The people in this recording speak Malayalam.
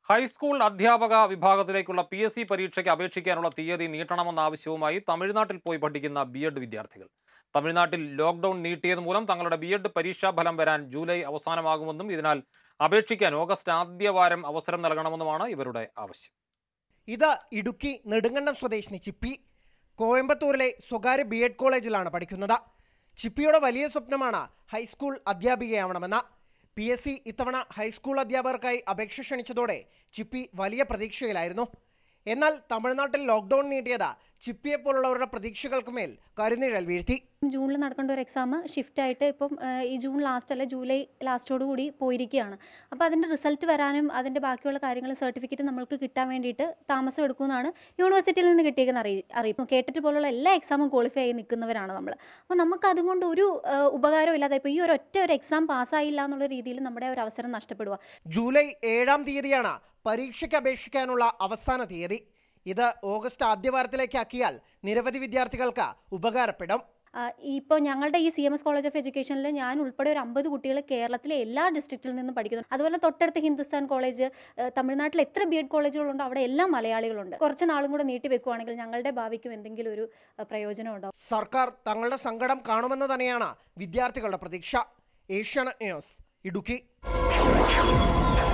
ഹൈസ്കൂൾ അധ്യാപക വിഭാഗത്തിലേക്കുള്ള പി എസ് സി പരീക്ഷയ്ക്ക് അപേക്ഷിക്കാനുള്ള തീയതി നീട്ടണമെന്ന ആവശ്യവുമായി തമിഴ്നാട്ടിൽ പോയി പഠിക്കുന്ന ബി എഡ് വിദ്യാർത്ഥികൾ തമിഴ്നാട്ടിൽ ലോക്ക്ഡൌൺ നീട്ടിയത് മൂലം തങ്ങളുടെ ബി എഡ് പരീക്ഷാ ഫലം വരാൻ ജൂലൈ അവസാനമാകുമെന്നും ഇതിനാൽ അപേക്ഷിക്കാൻ ഓഗസ്റ്റ് ആദ്യവാരം അവസരം നൽകണമെന്നുമാണ് ഇവരുടെ ആവശ്യം ഇത് ഇടുക്കി നെടുങ്കണ്ടം സ്വദേശിനി ചിപ്പി കോയമ്പത്തൂരിലെ സ്വകാര്യ ബി എഡ് കോളേജിലാണ് പഠിക്കുന്നത് ചിപ്പിയുടെ വലിയ സ്വപ്നമാണ് ഹൈസ്കൂൾ അധ്യാപികയാവണമെന്ന് പി എസ് സി ഇത്തവണ ഹൈസ്കൂൾ അധ്യാപകർക്കായി അപേക്ഷ ക്ഷണിച്ചതോടെ ചിപ്പി വലിയ പ്രതീക്ഷയിലായിരുന്നു എന്നാൽ തമിഴ്നാട്ടിൽ ലോക്ക്ഡൌൺ നീട്ടിയത് ചിപ്പിയെപ്പോലുള്ളവരുടെ പ്രതീക്ഷകൾക്ക് മേൽ കരുനിഴൽ വീഴ്ത്തി ജൂണിൽ നടക്കേണ്ട ഒരു എക്സാം ഷിഫ്റ്റ് ആയിട്ട് ഇപ്പം ആ, ഈ ജൂൺ ലാസ്റ്റ് അല്ല ജൂലൈ ലാസ്റ്റോട് കൂടി പോയിരിക്കുകയാണ് അപ്പോൾ അതിൻ്റെ റിസൾട്ട് വരാനും അതിൻ്റെ ബാക്കിയുള്ള കാര്യങ്ങൾ സർട്ടിഫിക്കറ്റ് നമ്മൾക്ക് കിട്ടാൻ വേണ്ടിയിട്ട് താമസം എടുക്കുമെന്നാണ് യൂണിവേഴ്സിറ്റിയിൽ നിന്ന് കിട്ടിയേക്കുന്ന അറിയി അറിയിപ്പ് കേട്ടിട്ട് പോലുള്ള എല്ലാ എക്സാമും ക്വാളിഫൈ ആയി നിൽക്കുന്നവരാണ് നമ്മൾ അപ്പോൾ നമുക്ക് അതുകൊണ്ട് ഒരു ആ, ഉപകാരവും ഇല്ലാതെ ഇപ്പോൾ ഈ ഒരു ഒറ്റ ഒരു എക്സാം പാസ്സായില്ല എന്നുള്ള രീതിയിൽ നമ്മുടെ ഒരു അവസരം നഷ്ടപ്പെടുക ജൂലൈ ഏഴാം തീയതിയാണ് പരീക്ഷയ്ക്ക് അപേക്ഷിക്കാനുള്ള അവസാന തീയതി ഇത് ഓഗസ്റ്റ് ആദ്യവാരത്തിലേക്കാക്കിയാൽ നിരവധി വിദ്യാർത്ഥികൾക്ക് ഉപകാരപ്പെടും ഇപ്പോൾ ഞങ്ങളുടെ ഈ C M S college of എഡ്യൂക്കേഷനിൽ ഞാൻ ഉൾപ്പെടെ ഒരു അമ്പത് കുട്ടികൾ കേരളത്തിലെ എല്ലാ ഡിസ്ട്രിക്റ്റിൽ നിന്നും പഠിക്കുന്നു അതുപോലെ തൊട്ടടുത്ത് ഹിന്ദുസ്ഥാൻ കോളേജ് ആ, തമിഴ്നാട്ടിൽ എത്ര ബി എഡ് കോളേജുകളുണ്ടോ അവിടെ എല്ലാം മലയാളികളുണ്ട് കുറച്ച് നാളും കൂടെ നീട്ടി വെക്കുവാണെങ്കിൽ ഞങ്ങളുടെ ഭാവിക്കും എന്തെങ്കിലും ഒരു ആ, പ്രയോജനം ഉണ്ടാവും സർക്കാർ തങ്ങളുടെ സങ്കടം കാണുമെന്ന് തന്നെയാണ് വിദ്യാർത്ഥികളുടെ പ്രതീക്ഷ ഏഷ്യാനെറ്റ് ന്യൂസ് ഇടുക്കി